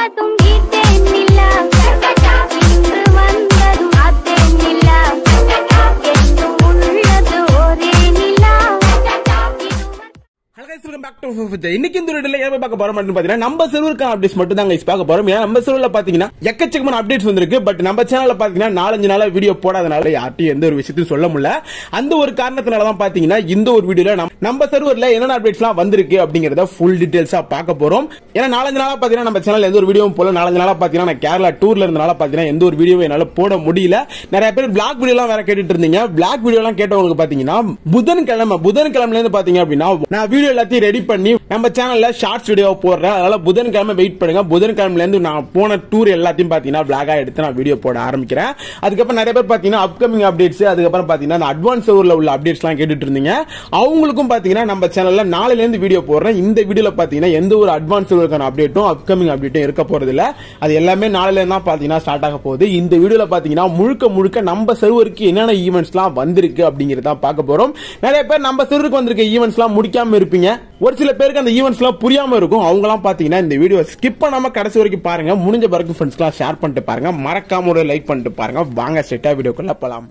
வந்ததும் ஈட்டேன் நிலா இன்று வந்ததும் பார்த்தேன் நிலா என்றும் உள்ளது ஒரே நிலா Hello guys, welcome back to Fufucha. இன்னைக்கு இந்த வீடியோல என்ன பார்க்க போறோம் அப்படின்னு பாத்தீங்கன்னா நம்ம செர்வருக்கான அப்டேட்ஸ் மட்டும் தான் guys பார்க்க போறோம் ஏன்னா நம்ம செர்வர்ல பாத்தீங்கன்னா எக்கச்சக்கமான அப்டேட்ஸ் வந்திருக்கு பட் நம்ம சேனல்ல பாத்தீங்கன்னா நாலஞ்சு நாளா வீடியோ போடாதனால யார்ட்டையும் எந்த ஒரு விஷயத்தையும் சொல்ல முடியல அந்த ஒரு காரணத்தினால தான் பாத்தீங்கன்னா இந்த ஒரு வீடியோல நம்ம- நம்ம சர்வர்ல என்னென்ன அப்டேட்ஸ்லாம் வந்திருக்கு அப்படிங்கறத ஃபுல் டீடைல்ஸா பார்க்க போறோம் ஏன்னா நாலஞ்சு நாளா பாத்தீங்கன்னா நம்ம சேனல்ல எந்த ஒரு வீடியோவும் போல நாலஞ்சு நாளா பாத்தீங்கன்னா நான் கேரளா டூர்ல இருந்தனால பாத்தீங்கன்னா எந்த ஒரு வீடியோவும் என்னால போட முடியல நிறைய பேர் பிளாக் வீடியோலாம் வேற கேட்டுட்டு இருந்தீங்க பிளாக் வீடியோலாம் கேட்டவங்களுக்கு பாத்தீங்கன்னா புதன்கிழமை புதன்கிழமைல இருந்து பாத்தீங்க அப்படின்னா நான் வீடியோ எல்லாத்தையும் ரெடி பண்ணி நம்ம சேனல்ல ஷார்ட்ஸ் வீடியோ போடுறேன் அதனால புதன்கிழமை வெயிட் பண்ணுங்க புதன்கிழமைல இருந்து நான் போன டூர் எல்லாத்தையும் பாத்தீங்கன்னா பிளாகா எடுத்து நான் வீடியோ போட ஆரம்பிக்கிறேன் அதுக்கப்புறம் நிறைய பேர் பாத்தீங்கன்னா அப்கமிங் அப்டேட்ஸ் அதுக்கப்புறம் பாத்தீங்கன்னா அந்த அட்வான்ஸ் ஊர்ல உள்ள அப்டேட்ஸ் எல்லாம் கேட்டுட்டு இருந்தீங்க அவங்களுக்கும் பாத்தீங்கன்னா நம்ம சேனல்ல நாளைல இருந்து வீடியோ போடுறேன் இந்த வீடியோல பாத்தீங்கன்னா எந்த ஒரு அட்வான்ஸ் ஊருக்கான அப்டேட்டும் அப்கமிங் அப்டேட்டும் இருக்க போறது இல்ல அது எல்லாமே நாளைல இருந்து தான் பாத்தீங்கன்னா ஸ்டார்ட் ஆக போகுது இந்த வீடியோல பாத்தீங்கன்னா முழுக்க முழுக்க நம்ம சர்வருக்கு என்னென்ன ஈவெண்ட்ஸ்லாம் வந்திருக்கு அப்படிங்கறத பார்க்க போறோம் நிறைய பேர் நம்ம சர்வருக்கு வந்திருக்க ஈவெண்ட்ஸ்லாம் முடிக்காம இருப்பீங்க ஒரு சில பேருக்கு அந்த ஈவெண்ட்ஸ்லாம் புரியாம இருக்கும் அவங்கலாம் பாத்தீங்கன்னா இந்த வீடியோ ஸ்கிப் பண்ணாம கடைசி வரைக்கும் பாருங்க முடிஞ்ச பிறகு ஃப்ரெண்ட்ஸ்லாம் ஷேர் பண்ணிட்டு பாருங்க மறக்காம ஒரு லைக் பண்ணிட்டு பாருங்க வாங்க ஸ்ட்ரெயிட்டா வீடியோக்குள்ள போலாம்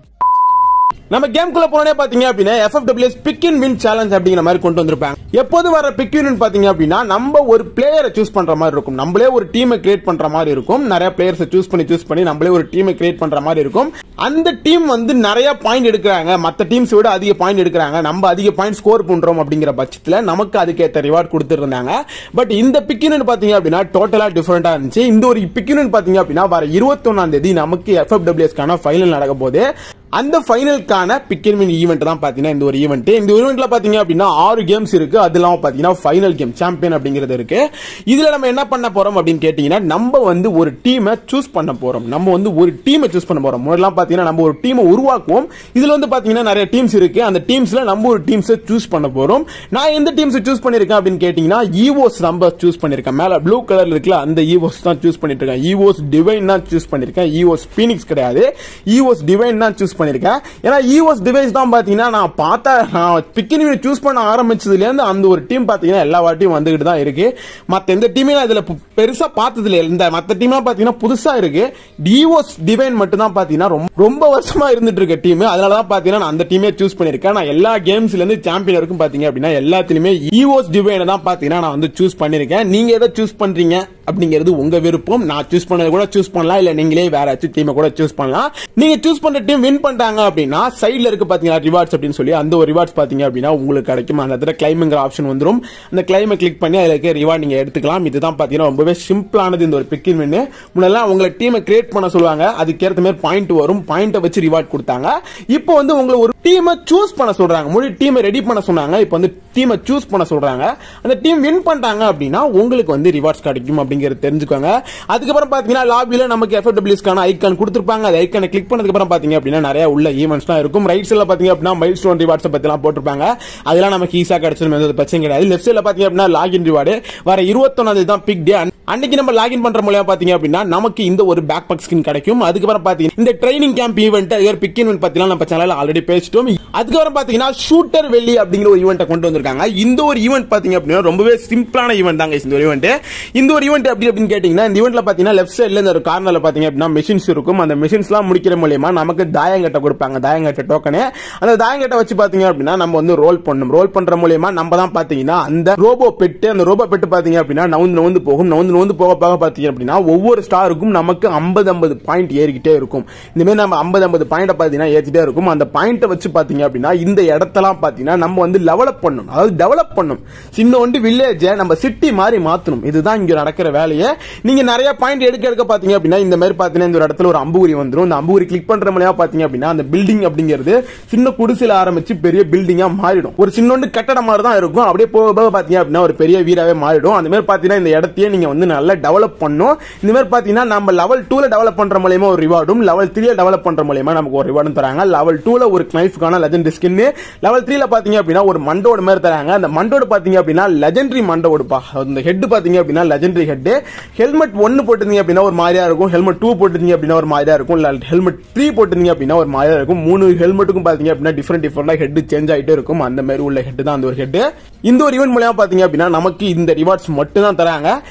நம்ம கேம்குள்ள போனே பாத்தீங்க அப்படின்னா FFWS pick in win challenge அப்படிங்கிற மாதிரி கொண்டு வந்திருப்பாங்க எப்போது வர பிக் இன் பாத்தீங்க அப்படின்னா நம்ம ஒரு பிளேயரை சூஸ் பண்ற மாதிரி இருக்கும் நம்மளே ஒரு டீமை கிரியேட் பண்ற மாதிரி இருக்கும் நிறைய பிளேயர்ஸ் சூஸ் பண்ணி சூஸ் பண்ணி நம்மளே ஒரு டீமை கிரியேட் பண்ற மாதிரி இருக்கும் அந்த டீம் வந்து நிறைய பாயிண்ட் எடுக்கிறாங்க மத்த டீம்ஸ் விட அதிக பாயிண்ட் எடுக்கிறாங்க நம்ம அதிக பாயிண்ட் ஸ்கோர் பண்றோம் அப்படிங்கிற பட்சத்துல நமக்கு அதுக்கேற்ற ரிவார்ட் கொடுத்துருந்தாங்க பட் இந்த பிக் இன் பாத்தீங்க அப்படின்னா டோட்டலா டிஃபரெண்டா இருந்துச்சு இந்த ஒரு பிக் இன் பாத்தீங்க அப்படின்னா வர இருபத்தொன்னாம் தேதி நமக்கு எஃப்எஃப்டபிள்யூஎஸ்க்கான ஃபைனல் நடக்க போகுது அந்த ஃபைனலுக்கான பிக் அண்ட் வின் ஈவெண்ட் தான் பாத்தீங்கன்னா இந்த ஒரு ஈவெண்ட் இந்த ஈவெண்ட்ல பாத்தீங்க அப்படின்னா ஆறு கேம்ஸ் இருக்கு அது இல்லாம பாத்தீங்கன்னா ஃபைனல் கேம் சாம்பியன் அப்படிங்கிறது இருக்கு இதுல நம்ம என்ன பண்ண போறோம் அப்படின்னு கேட்டீங்கன்னா நம்ம வந்து ஒரு டீமை சூஸ் பண்ண போறோம் நம்ம வந்து ஒரு டீமை சூஸ் பண்ண போறோம் முதல்லாம் பாத்தீங்கன்னா நம்ம ஒரு டீமை உருவாக்குவோம் இதுல வந்து பாத்தீங்கன்னா நிறைய டீம்ஸ் இருக்கு அந்த டீம்ஸ்ல நம்ம ஒரு டீம்ஸை சூஸ் பண்ண போறோம் நான் எந்த டீம்ஸ் சூஸ் பண்ணிருக்கேன் அப்படின்னு கேட்டீங்கன்னா ஈவோஸ் நம்ம சூஸ் பண்ணிருக்கேன் மேல ப்ளூ கலர்ல இருக்குல்ல அந்த ஈவோஸ் தான் சூஸ் பண்ணிட்டு இருக்கேன் ஈவோஸ் டிவைன் தான் சூஸ் பண்ணிருக்கேன் ஈவோஸ் பீனிக்ஸ் கிடையாது ஈவோஸ் டிவைன் தான் சூஸ் பண்ணிருக்கேன் ஏன்னா ஈவோஸ் டிவைஸ் தான் பாத்தீங்கன்னா நான் பார்த்தா நான் பிக்கினி சூஸ் பண்ண ஆரம்பிச்சதுல இருந்து அந்த ஒரு டீம் பாத்தீங்கன்னா எல்லா வாட்டியும் வந்துகிட்டு தான் இருக்கு மத்த எந்த டீமே நான் இதுல பு- பெருசா பார்த்தது இல்ல இந்த மத்த டீம் பாத்தீங்கன்னா புதுசா இருக்கு ஈவோஸ் டிவைன் மட்டும் தான் பாத்தீங்கன்னா ரொம்ப ரொம்ப வருஷமா இருந்துட்டு இருக்க டீம் அதனால தான் பாத்தீங்கன்னா நான் அந்த டீமே சூஸ் பண்ணிருக்கேன் நான் எல்லா கேம்ஸ்ல இருந்து சாம்பியன் வரைக்கும் பாத்தீங்க அப்படின்னா எல்லாத்துலயுமே ஈவோஸ் டிவைனை தான் பாத்தீங்கன்னா நான் வந்து சூஸ் பண்ணிருக்கேன் நீங்க எதை சூஸ் பண்றீங்க அப்படிங்கிறது உங்க விருப்பம் நான் சூஸ் பண்ணது கூட சூஸ் பண்ணலாம் இல்ல நீங்களே வேற ஏதாச்சும் டீமை கூட சூஸ் பண்ணலாம் நீங்க சூஸ் பண்ற டீம் வின் பண்ணிட்டாங்க அப்படின்னா சைடுல இருக்கு பாத்தீங்களா ரிவார்ட்ஸ் அப்படின்னு சொல்லி அந்த ஒரு ரிவார்ட்ஸ் பாத்தீங்க அப்படின்னா உங்களுக்கு கிடைக்கும் அந்த இடத்துல கிளைமிங்கிற ஆப்ஷன் வந்துரும் அந்த கிளைமை கிளிக் பண்ணி அதுல இருக்க ரிவார்ட் நீங்க எடுத்துக்கலாம் இதுதான் பாத்தீங்கன்னா ரொம்பவே சிம்பிளானது இந்த ஒரு பிக்கின் வின்னு முன்னெல்லாம் உங்களை டீமை கிரியேட் பண்ண சொல்லுவாங்க அதுக்கேற்ற மாதிரி பாயிண்ட் வரும் பாயிண்ட்டை வச்சு ரிவார்ட் கொடுத்தாங்க இப்போ வந்து உங்களை ஒரு டீமை சூஸ் பண்ண சொல்றாங்க முழு டீமை ரெடி பண்ண சொன்னாங்க இப்போ வந்து டீமை சூஸ் பண்ண சொல்றாங்க அந்த டீம் வின் பண்ணிட்டாங்க அப்படின்னா உங்களுக்கு வந்து ரிவார்ட்ஸ் கிடைக்கும் அப்படிங்கறது தெரிஞ்சுக்கோங்க அதுக்கப்புறம் பாத்தீங்கன்னா லாபில நமக்கு எஃப்டபிள்யூஸ்க்கான ஐக்கான் கொடுத்துருப்பாங்க அந்த ஐக்கானை கிளிக் பண்ணதுக்கு அப்புறம் பாத்தீங்க அப்படின்னா நிறைய உள்ள ஈவெண்ட்ஸ்லாம் இருக்கும் ரைட் சைடுல பாத்தீங்க அப்படின்னா மைல் ஸ்டோன் ரிவார்ட்ஸ் பத்திலாம் போட்டிருப்பாங்க அதெல்லாம் நமக்கு ஈஸியா கிடைச்சிடும் எந்த பிரச்சனை கிடையாது லெஃப்ட் சைடுல பாத்தீங்க அப்படின்னா லாகின் ரிவார்டு வர இருபத்தொன்னாவது தான் பிக் டே அன்னைக்கு நம்ம லாகின் பண்ற மூலியமா பாத்தீங்க அப்படின்னா நமக்கு இந்த ஒரு பேக் பேக் ஸ்கின் கிடைக்கும் அதுக்கப்புறம் பாத்தீங்கன்னா இந்த ட்ரைனிங் கேம்ப் ஈவெண்ட் அது பிக் இவெண்ட் பத்திலாம் நம்ம சேனல்ல ஆல்ரெடி பேசிட்டோம் அதுக்கப்புறம் பாத்தீங்கன்னா ஷூட்டர் வெள்ளி அப்படிங்கிற ஒரு ஈவெண்ட்டை கொண்டு வந்திருக்காங்க இந்த ஒரு ஈவெண்ட் பாத்தீங்க அப்படின்னா ரொம்பவே சிம்பிளான ஈவெண்ட் தாங்க இந்த ஒரு ஈவெண்ட் இந்த ஒரு ஈவெண்ட் அப்படி அப்படின்னு கேட்டீங்கன்னா இந்த ஈவெண்ட்ல பாத்தீங்கன்னா லெஃப்ட் சைடுல இந்த ஒரு கார்னர்ல பாத்தீங்க அப்படின்னா மிஷின்ஸ் இருக்கும் அந்த மிஷின்ஸ்லாம் முடிக்கிற மூலியமா நமக்கு தாயங்கட்டை கொடுப்பாங்க தாயங்கட்டை டோக்கனு அந்த தாயங்கட்டை வச்சு பாத்தீங்க அப்படின்னா நம்ம வந்து ரோல் பண்ணணும் ரோல் பண்ற மூலியமா நம்ம தான் பாத்தீங்கன்னா அந்த ரோபோ பெட்டு அந்த ரோபோ பெட்டு பாத்தீங்க அப்படின்னா நவுந்து நவுந்து போகும் நவுந்து நவுந்து போக போக பாத்தீங்க அப்படின்னா ஒவ்வொரு ஸ்டாருக்கும் நமக்கு 50 50 பாயிண்ட் ஏறிக்கிட்டே இருக்கும் இந்த மாதிரி நம்ம 50 50 பாயிண்ட் பாத்தீங்கன்னா ஏத்திட்டே இருக்கும் அந்த பாயிண்ட்டை வச்சு பாத்தீங்க அப்படின்னா இந்த இடத்தெல்லாம் பாத்தீங்கன்னா நம்ம வந்து லெவலப் பண்ணணும் அதாவது டெவலப் பண்ணணும் சின்ன ஒன்று வில்லேஜை நம்ம சிட்டி மாதிரி மாத்தணும் இதுதான் இங்க நடக்கிற வேலையை நீங்க நிறைய பாயிண்ட் எடுக்க எடுக்க பாத்தீங்க அப்படின்னா இந்த மாதிரி பாத்தீங்கன்னா இந்த ஒரு இடத்துல ஒரு அம்புகுறி வந்துரும் இந்த அம்புகுறி கிளிக் பண்ற மூலியமா பாத்தீங்க அப்படின்னா அந்த பில்டிங் அப்படிங்கிறது சின்ன குடிசையில ஆரம்பிச்சு பெரிய பில்டிங்கா மாறிடும் ஒரு சின்னொண்டு கட்டடம் மாதிரி தான் இருக்கும் அப்படியே போக போக பாத்தீங்க அப்படின்னா ஒரு பெரிய வீடாவே மாறிடும் அந்த மாதிரி பாத்தீங்கன்னா இந்த இடத்தையே நீங்க வந்து நல்லா டெவலப் பண்ணும் இந்த மாதிரி பாத்தீங்கன்னா நம்ம லெவல் டூல டெவலப் பண்ற மூலியமா ஒரு ரிவார்டும் லெவல் த்ரீல டெவலப் பண்ற மூலியமா நமக்கு ஒரு ரிவார்டும் தராங்க லெவல் டூல ஒரு கிளைஃப்கான லெஜண்ட் ஸ்கின் லெவல் த்ரீல பாத்தீங்க அப்படின்னா ஒரு மண்டோட மாதிரி தராங்க அந்த மண்டோடு பாத்தீங்க அப்படின்னா லெஜெண்டரி மண்டோடுப்பா அந்த ஹெட் பாத்தீங்க அப்படின்னா லெஜெண்டரி ஹெட் ஹெல்மெட் ஒன்னு போட்டிருந்தீங்க அப்படின்னா ஒரு மாதிரியா இருக்கும் ஹெல்மெட் டூ போட்டிருந்தீங்க அப்படின்னா ஒரு மாதிரியா இருக்கும் ஹெல்மெட் த்ரீ போட்டிருந்தீங்க அப்படின்னா ஒரு மாதிரியா இருக்கும் மூணு ஹெல்மெட்டுக்கும் பாத்தீங்க அப்படின்னா டிஃப்ரெண்ட் டிஃப்ரெண்டா ஹெட் சேஞ்ச் ஆயிட்டே இருக்கும் அந்த மாதிரி உள்ள ஹெட் தான் அந்த ஒரு ஹெட் இந்த ஒரு ஈவெண்ட் மூலமா பாத்தீங்க அப்படின்னா நமக்கு இந்த ரிவார்ட்ஸ் மட்டும் தான் தராங்க இந்த ஈவெண்ட்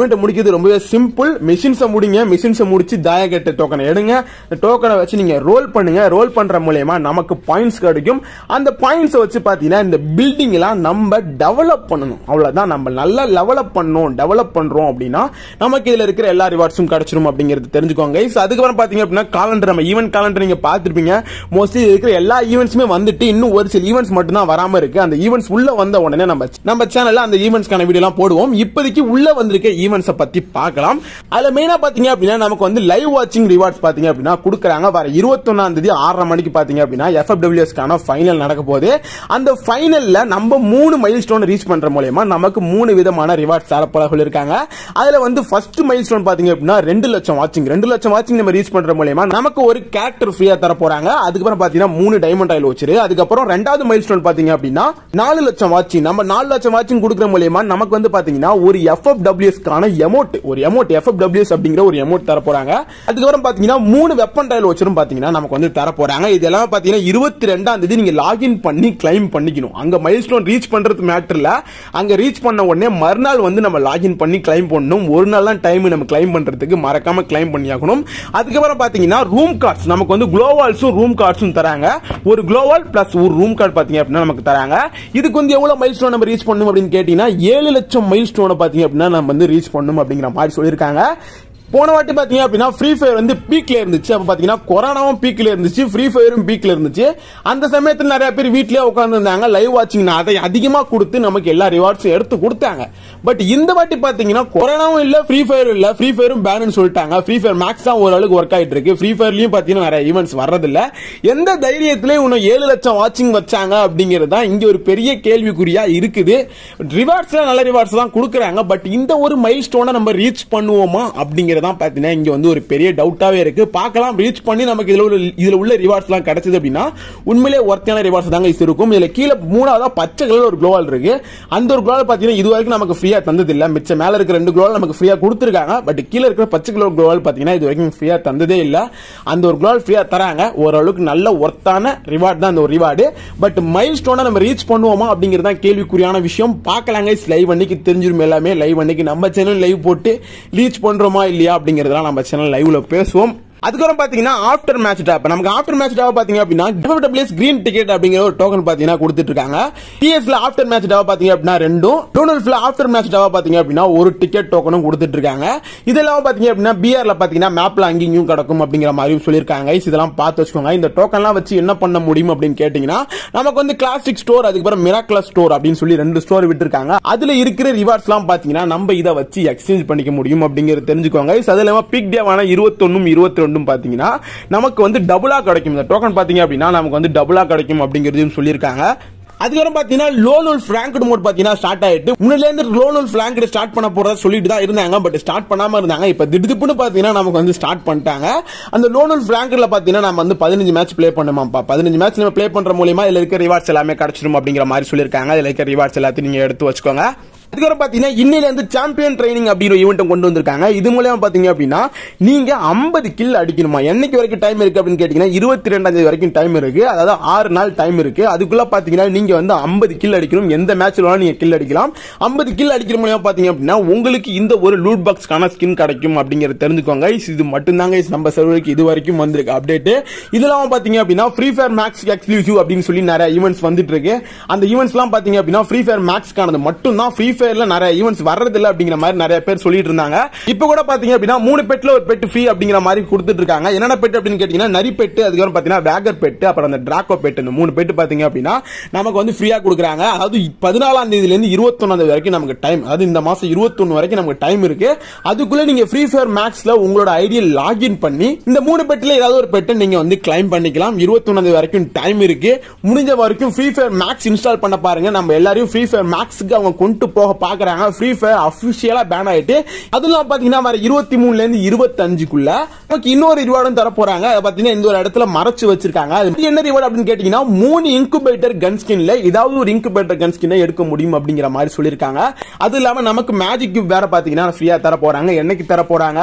ஈவெண்ட் முடிக்கிறது ரொம்பவே சிம்பிள் மிஷின்ஸை முடிங்க மிஷின்ஸை முடிச்சு தாயக்கட்ட டோக்கனை எடுங்க இந்த டோக்கனை வச்சு நீங்க ரோல் பண்ணுங்க ரோல் பண்ற மூலயமா நமக்கு பாயிண்ட்ஸ் கிடைக்கும் அந்த பாயிண்ட்ஸை வச்சு பாத்தீங்கன்னா இந்த பில்டிங் எல்லாம் நம்ம டெவலப் பண்ணணும் அவ்வளவுதான் நம்ம நல்லா லெவலப் பண்ணணும் டெவலப் பண்றோம் அப்படின்னா நமக்கு இதுல இருக்கிற எல்லா ரிவார்ட்ஸும் கிடைச்சிரும் அப்படிங்கிறது தெரிஞ்சுக்கோங்க guys. அதுக்கப்புறம் பாத்தீங்க அப்படின்னா காலண்டர் நம்ம ஈவென்ட் காலண்டர் நீங்க பார்த்திருப்பீங்க மோஸ்ட்லி இருக்கிற எல்லா ஈவெண்ட்ஸுமே வந்துட்டு இன்னும் ஒரு சில ஈவெண்ட்ஸ் மட்டும் தான் வராம இருக்கு அந்த ஈவெண்ட்ஸ் உள்ள வந்த உடனே நம்ம நம்ம சேனல்ல அந்த ஈவெண்ட்ஸ்க்கான வீடியோ எல்லாம் போடுவோம் இப்போதைக்கு உள்ள வந்திருக்க ஈவெண்ட்ஸை பத்தி பார்க்கலாம் அதுல மெயினா பாத்தீங்க அப்படின்னா நமக்கு வந்து லைவ் வாட்சிங் ரிவார்ட்ஸ் பாத்தீங்க அப்படின்னா கொடுக்குறாங்க வர இருபத்தொன்னாம் தேதி ஆறரை மணிக்கு பாத்தீங்க அப்படின்னா எஃப்எஃப்டபிள்யூஎஸ்க்கான ஃபைனல் நடக்க போகுது அந்த ஃபைனல்ல நம்ம மூணு மைல் ஸ்டோன் ரீச் பண்ற மூலயமா நமக்கு மூணு விதமான ரிவார்ட்ஸ் தரப்போல சொல்லியிருக்காங்க அதுல வந்து ஃபர்ஸ்ட் மைல் ஸ்டோன் பாத்தீங்க அப்படின்னா ரெண்டு லட்சம் வாட்சிங் ரெண்டு லட்சம் வாட்சிங் நம்ம ரீச் பண்ற மூலயமா நமக்கு ஒரு கேரக்டர் ஃப்ரீயா தர போறாங்க அதுக்கப்புறம் பாத்தீங்கன்னா மூணு டைமண்ட் ஆயில் வச்சிரு அதுக்கப்புறம் ரெண்டாவது மைல் ஸ்டோன் பாத்தீங்க அப்படின்னா நாலு லட்சம் வாட்சிங் நம்ம நாலு லட்சம் வாட்சிங் கொடுக்குற மூலயமா நமக்கு வந்து பாத்தீங்கன்னா ஒரு எஃப்எஃப்டபிள்யூஎஸ் கான எமோட் ஒரு எமோட் எஃப்எஃப்டபிள்யூஎஸ் அப்படிங்கிற ஒரு எமோட் தர போறாங்க அதுக்கப்புறம் பாத்தீங்கன்னா மூணு வெப்பன் டைல் வச்சிரும் பாத்தீங்கன்னா நமக்கு வந்து தர போறாங்க இதெல்லாம் பாத்தீங்கன்னா இருபத்தி ரெண்டாம் தேதி நீங்க லாகின் பண்ணி கிளைம் பண்ணிக்கணும் அங்க மைல் ஸ்டோன் ரீச் பண்றது மேட்டர்ல அங்க ரீச் பண்ண உடனே மறுநாள் வந்து நம்ம லாகின் பண்ணி கிளைம் பண்ணணும் ஒரு நாள் தான் டைம் நம்ம கிளைம் பண்றதுக்கு மறக்காம கிளைம் பண்ணியாகணும் அதுக்கப்புறம் பாத்தீங்கன்னா ரூம் கார்ட்ஸ் நமக்கு வந்து குளோவால்ஸும் ரூம் கார்ட்ஸும் தராங்க ஒரு குளோவால் பிளஸ் ஒரு ரூம் கார்டு பாத்தீங்க அப்படின்னா நமக்கு தராங்க இதுக்கு வந்து எவ்வளவு மைல் ஸ்டோன் நம்ம ரீச் பண்ணணும் அப்படின்னு கேட்டீங்கன்னா ஏழு லட்சம் மைல் ஸ்டோனை பாத்தீங்க அப்படின்னா நம்ம வந்து ரீச் பண்ணணும் அப்படிங்கிற மாதிரி சொல்லியிருக்காங்க போன வாட்டி பாத்தீங்க அப்படின்னா ஃப்ரீ ஃபயர் வந்து பீக்ல இருந்துச்சு அப்ப பாத்தீங்கன்னா கொரோனாவும் பீக்ல இருந்துச்சு ஃப்ரீ ஃபயரும் பீக்ல இருந்துச்சு அந்த சமயத்துல நிறைய பேர் வீட்லயே உட்கார்ந்து இருந்தாங்க லைவ் வாட்சிங் அதை அதிகமா கொடுத்து நமக்கு எல்லா ரிவார்ட்ஸும் எடுத்து கொடுத்தாங்க பட் இந்த வாட்டி பாத்தீங்கன்னா கொரோனாவும் இல்ல ஃப்ரீ ஃபயரும் இல்ல ஃப்ரீ ஃபயரும் பேன் சொல்லிட்டாங்க ஃப்ரீ ஃபயர் மேக்ஸ் தான் ஓரளவுக்கு ஒர்க் ஆயிட்டு இருக்கு ஃப்ரீ ஃபயர்லயும் பாத்தீங்கன்னா நிறைய ஈவெண்ட்ஸ் வர்றதில்ல எந்த தைரியத்திலே இன்னும் ஏழு லட்சம் வாட்சிங் வச்சாங்க அப்படிங்கிறது தான் இங்க ஒரு பெரிய கேள்விக்குறியா இருக்குது ரிவார்ட்ஸ்ல நல்ல ரிவார்ட்ஸ் தான் கொடுக்குறாங்க பட் இந்த ஒரு மைல் ஸ்டோனை நம்ம ரீச் பண்ணுவோமா அப்படிங்கறதான் பாத்தீங்கன்னா இங்க வந்து ஒரு பெரிய டவுட்டாவே இருக்கு பார்க்கலாம் ரீச் பண்ணி நமக்கு இதுல உள்ள இதுல உள்ள ரிவார்ட்ஸ் எல்லாம் கிடைச்சது அப்படின்னா உண்மையிலே ஒர்த்தான ரிவார்ட்ஸ் தாங்க இது இருக்கும் இதுல கீழே மூணாவதா பச்சை கலர் ஒரு குளோவால் இருக்கு அந்த ஒரு குளோவால் பாத்தீங்கன்னா இது வரைக்கும் நமக்கு ஃப்ரீயா தந்தது இல்ல மிச்ச மேல இருக்க ரெண்டு குளோவால் நமக்கு ஃப்ரீயா கொடுத்துருக்காங்க பட் கீழே இருக்கிற பச்சை கலர் குளோவால் பாத்தீங்கன்னா இது வரைக்கும் ஃப்ரீயா தந்ததே இல்ல அந்த ஒரு குளோவால் ஃப்ரீயா தராங்க ஓரளவுக்கு நல்ல ஒர்த்தான ரிவார்ட் தான் அந்த ஒரு ரிவார்டு பட் மைல் ஸ்டோனை நம்ம ரீச் பண்ணுவோமா அப்படிங்கிறது தான் கேள்விக்குறியான விஷயம் பார்க்கலாங்க லைவ் அன்னைக்கு தெரிஞ்சிரும் எல்லாமே லைவ் அன்னைக்கு நம்ம சேனல் லைவ் போட்டு ரீச் பண்றோமா இல்லையா அப்படிங்கறதெல்லாம் நம்ம சேனல் லைவ்ல பேசுவோம் அதுக்கப்புறம் பாத்தீங்கன்னா ஆஃப்டர் மேட்ச் டாப் நமக்கு ஆஃப்டர் மேட்ச் டாப் பாத்தீங்க அப்படின்னா டபிள்யூஎஸ் கிரீன் டிக்கெட் அப்படிங்கிற ஒரு டோக்கன் பாத்தீங்கன்னா கொடுத்துட்டு இருக்காங்க டிஎஸ்ல ஆஃப்டர் மேட்ச் டாப் பாத்தீங்க அப்படின்னா ரெண்டும் டோனல்ஸ்ல ஆஃப்டர் மேட்ச் டாப் பாத்தீங்க அப்படின்னா ஒரு டிக்கெட் டோக்கனும் கொடுத்துட்டு இருக்காங்க இதெல்லாம் பாத்தீங்க அப்படின்னா பிஆர்ல பாத்தீங்கன்னா மேப்ல அங்கேயும் கிடக்கும் அப்படிங்கிற மாதிரியும் சொல்லியிருக்காங்க guys. இதெல்லாம் பார்த்து வச்சுக்கோங்க இந்த டோக்கன்லாம் வச்சு என்ன பண்ண முடியும் அப்படின்னு கேட்டீங்கன்னா நமக்கு வந்து கிளாசிக் ஸ்டோர் அதுக்கப்புறம் மிராக்லஸ் ஸ்டோர் அப்படின்னு சொல்லி ரெண்டு ஸ்டோர் விட்டுருக்காங்க அதுல இருக்கிற ரிவார்ட்ஸ் எல்லாம் பாத்தீங்கன்னா நம்ம இதை வச்சு எக்ஸ்சேஞ்ச் பண்ணிக்க முடியும் அப்படிங்கிறது தெரிஞ்சுக்கோங்க guys. அது இல்லாம பிக் டேவான இருபத்தொன்னும் இருபத்தி ரெண்டும் பாத்தீங்கன்னா நமக்கு வந்து டபுளா கிடைக்கும் இந்த டோக்கன் பாத்தீங்க அப்படின்னா நமக்கு வந்து டபுளா கிடைக்கும் அப்படிங்கறதையும் சொல்லியிருக்காங்க அதுக்கப்புறம் பாத்தீங்கன்னா லோனல் பிராங்கட் மோட் பாத்தீங்கன்னா ஸ்டார்ட் ஆயிட்டு முன்னாடில இருந்து லோனல் பிராங்கட் ஸ்டார்ட் பண்ண போறதா சொல்லிட்டு தான் இருந்தாங்க பட் ஸ்டார்ட் பண்ணாம இருந்தாங்க இப்ப திடுப்புன்னு பாத்தீங்கன்னா நமக்கு வந்து ஸ்டார்ட் பண்ணிட்டாங்க அந்த லோனல் பிராங்கட்ல பாத்தீங்கன்னா நம்ம வந்து பதினஞ்சு மேட்ச் ப்ளே பண்ணுமாப்பா பதினஞ்சு மேட்ச் நம்ம ப்ளே பண்ற மூலியமா இதுல இருக்க ரிவார்ட்ஸ் எல்லாமே கிடைச்சிடும் அப்படிங்கிற மாதிரி சொல்லியிருக்காங்க இதுல இருக்க ரிவார்ட்ஸ் எல்லாத்தையும் நீங்க எடுத்து வச்சுக்கோங்க அதுக்கப்புறம் பாத்தீங்கன்னா இன்னையில இருந்து சாம்பியன் ட்ரைனிங் அப்படிங்கிற ஈவெண்ட் கொண்டு வந்திருக்காங்க இது மூலமா பாத்தீங்க அப்படின்னா நீங்க 50 கில் அடிக்கணுமா என்னைக்கு வரைக்கும் டைம் இருக்கு அப்படின்னு கேட்டீங்கன்னா இருபத்தி ரெண்டாம் தேதி வரைக்கும் டைம் இருக்கு அதாவது ஆறு நாள் டைம் இருக்கு அதுக்குள்ள பாத்தீங்கன்னா நீங்க வந்து 50 கில் அடிக்கணும் எந்த மேட்ச்ல வேணாலும் நீங்க கில் அடிக்கலாம் 50 கில் அடிக்கிற மூலமா பாத்தீங்க அப்படின்னா உங்களுக்கு இந்த ஒரு லூட் பாக்ஸ்க்கான ஸ்கின் கிடைக்கும் அப்படிங்கறத தெரிஞ்சுக்கோங்க guys. இது மட்டும்தாங்க guys நம்ம சர்வருக்கு இது வரைக்கும் வந்திருக்கு அப்டேட் இதெல்லாம் பாத்தீங்க அப்படின்னா ஃப்ரீ ஃபயர் மேக்ஸ் எக்ஸ்க்ளூசிவ் அப்படின்னு சொல்லி நிறைய ஈவெண்ட்ஸ் வந்துட்டு இருக்கு அந்த ஈவெண்ட்ஸ் எல்லாம் பாத்தீங்க அப்படின்னா ஃப்ரீ ஃபயர் மேக்ஸ்க்கானது மட்டும் தான் ஃப்ரீ ஃபயர்ல நிறைய ஈவெண்ட்ஸ் வர்றது இல்ல அப்படிங்கிற மாதிரி நிறைய பேர் சொல்லிட்டு இருந்தாங்க இப்போ கூட பாத்தீங்க அப்படின்னா மூணு பெட்ல ஒரு பெட் ஃப்ரீ அப்படிங்கிற மாதிரி கொடுத்துட்டு இருக்காங்க என்னென்ன பெட் அப்படின்னு கேட்டீங்கன்னா நரி பெட்டு அதுக்கப்புறம் பாத்தீங்கன்னா வேகர் பெட்டு அப்புறம் அந்த டிராக்கோ பெட் இந்த மூணு பெட்டு பாத்தீங்க அப்படின்னா நமக்கு வந்து ஃப்ரீயா கொடுக்குறாங்க அதாவது பதினாலாம் தேதியில இருந்து இருபத்தொன்னாம் தேதி வரைக்கும் நமக்கு டைம் அதாவது இந்த மாசம் இருபத்தொன்னு வரைக்கும் நமக்கு டைம் இருக்கு அதுக்குள்ள நீங்க ஃப்ரீ ஃபயர் மேக்ஸ்ல உங்களோட ஐடியை லாகின் பண்ணி இந்த மூணு பெட்ல ஏதாவது ஒரு பெட்டை நீங்க வந்து கிளைம் பண்ணிக்கலாம் இருபத்தொன்னாம் தேதி வரைக்கும் டைம் இருக்கு முடிஞ்ச வரைக்கும் ஃப்ரீ ஃபயர் மேக்ஸ் இன்ஸ்டால் பண்ண பாருங்க நம்ம எல்லாரையும் ஃப்ரீ ஃபயர் மேக்ஸ்க்கு அவங்க கொண்டு போக பாக்குறாங்க ஃப்ரீ ஃபயர் அபிஷியலா பேன் ஆயிட்டு அதெல்லாம் பாத்தீங்கன்னா வர இருபத்தி மூணுல இருந்து இருபத்தஞ்சுக்குள்ள நமக்கு இன்னொரு ரிவார்டும் தர போறாங்க அதை பாத்தீங்கன்னா இந்த ஒரு இடத்துல மறைச்சு வச்சிருக்காங்க அது என்ன ரிவார்டு அப்படின்னு கேட்டீங்கன்னா மூணு இன்குபேட்டர் கன் ஸ்கின்ல ஏதாவது ஒரு இன்குபேட்டர் கன் ஸ்கின்னை எடுக்க முடியும் அப்படிங்கிற மாதிரி சொல்லியிருக்காங்க அது இல்லாம நமக்கு மேஜிக் கியூப் வேற பாத்தீங்கன்னா ஃப்ரீயா தர போறாங்க என்னைக்கு தர போறாங்க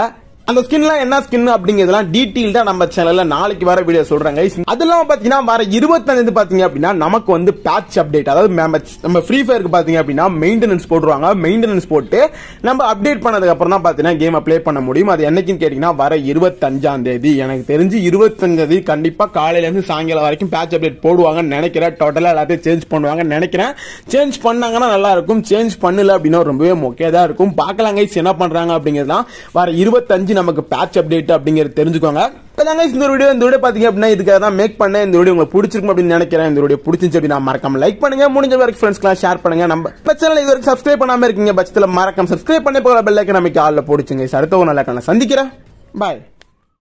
அந்த ஸ்கின்லாம் என்ன ஸ்கின் அப்படிங்கிறதுலாம் டீட்டெயில்டா நம்ம சேனல்ல நாளைக்கு வர வீடியோ சொல்றேன் guys. அது இல்லாம பாத்தீங்கன்னா வர இருபத்தஞ்சு பாத்தீங்க அப்படின்னா நமக்கு வந்து பேட்ச் அப்டேட் அதாவது நம்ம- நம்ம ஃப்ரீ ஃபயருக்கு பாத்தீங்க அப்படின்னா மெயின்டெனன்ஸ் போட்டுருவாங்க மெயின்டெனன்ஸ் போட்டு நம்ம அப்டேட் பண்ணதுக்கு அப்புறம் தான் பாத்தீங்கன்னா கேம் ப்ளே பண்ண முடியும் அது என்னைக்குன்னு கேட்டீங்கன்னா வர இருபத்தஞ்சாம் தேதி எனக்கு தெரிஞ்சு இருபத்தஞ்சாம் தேதி கண்டிப்பா காலையில இருந்து சாயங்காலம் வரைக்கும் பேட்ச் அப்டேட் போடுவாங்கன்னு நினைக்கிறேன் டோட்டலா எல்லாத்தையும் சேஞ்ச் பண்ணுவாங்கன்னு நினைக்கிறேன் சேஞ்ச் பண்ணாங்கன்னா நல்லா இருக்கும் சேஞ்ச் பண்ணல அப்படின்னா ரொம்பவே மொக்கையா இருக்கும் பார்க்கலாம் guys என்ன பண்றாங்க அப்படிங்கிறதுலாம் வர இருபத்தஞ்சு நமக்கு பேட்ச் அப்டேட் அப்படிங்கிறது தெரிஞ்சுக்கோங்க இப்பதாங்க இந்த வீடியோ இந்த வீடியோ பாத்தீங்க அப்படின்னா இதுக்காக தான் மேக் பண்ணேன் இந்த வீடியோ உங்களுக்கு பிடிச்சிருக்கும் அப்படின்னு நினைக்கிறேன் இந்த வீடியோ பிடிச்சிருச்சு அப்படின்னா மறக்காம லைக் பண்ணுங்க முடிஞ்ச வரைக்கும் ஃப்ரெண்ட்ஸ்க்குலாம் ஷேர் பண்ணுங்க நம்ம சேனல் இது வரைக்கும் சப்ஸ்கிரைப் பண்ணாம இருக்கீங்க பட்சத்தில் மறக்காம சப்ஸ்கிரைப் பண்ணி போகிற பெல் ஐக்கன் நமக்கு ஆள்ல போடுச்சுங்க அடுத்த ஒரு நல்ல சந்திக்கிறேன் பாய்